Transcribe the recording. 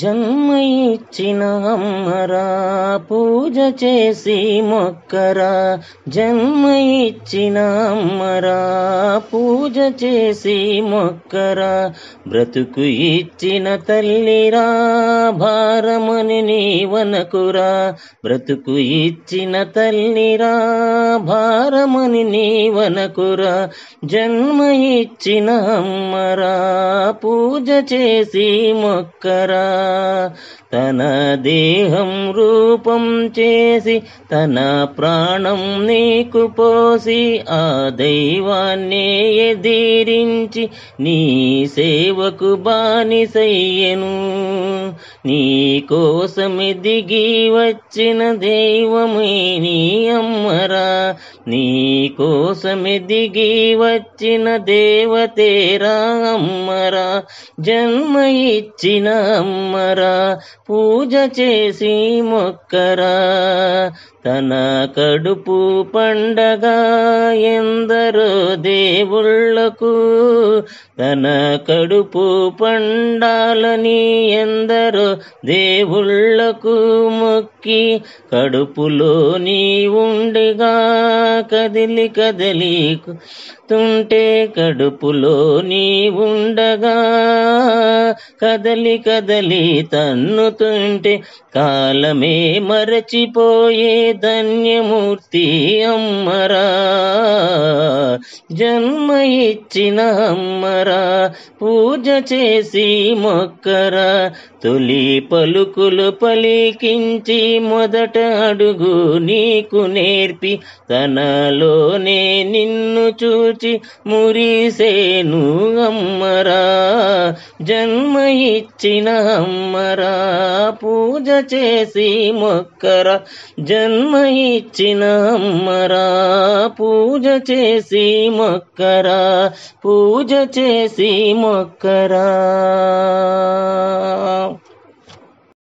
జన్మ ఇచ్చిన అమ్మరా పూజ చేసి మొక్కరా జన్మ ఇచ్చిన అమ్మరా పూజ చేసి మొక్కరా బ్రతుకు ఇచ్చిన తల్లిరా భారమని నీవనకురా బ్రతుకు ఇచ్చిన తల్లిరా భారమని నీవనకురా జన్మ ఇచ్చిన అమ్మరా పూజ చేసి మొక్కరా తన దేహం రూపం చేసి తన ప్రాణం నీకు పోసి ఆ దైవాన్నే ఎదిరించి నీ సేవకు బానిసయ్యను నీ కోసమే దిగి వచ్చిన దైవమే నీ అమ్మరా నీ కోసమే దిగి వచ్చిన దేవతేరా అమ్మరా జన్మ ఇచ్చిన అమ్మరా పూజ చేసి మొక్కరా తన కడుపు పండగ ఎందరో దేవుళ్లకు తన కడుపు పండాలని ఎందరో దేవుళ్లకు మొక్కి కడుపులో నీ ఉండగా కదిలి కదిలి తుంటే కడుపులో నీ ఉండగా కదలి కదలి తన్నుతుంటే కాలమే మరచిపోయే ధన్యమూర్తి అమ్మరా జన్మ ఇచ్చిన అమ్మరా పూజ చేసి మొక్కరా తొలి పలుకులు పలికించి మొదట అడుగు నీకు నేర్పి తనలోనే నిన్ను చూచి మురిసేను అమ్మరా జన్మ ఇచ్చిన అమ్మరా పూజ చేసి మొక్కరా జన్మ ఇచ్చిన అమ్మరా పూజ చేసి మొక్కరా పూజ చేసి మొక్కరా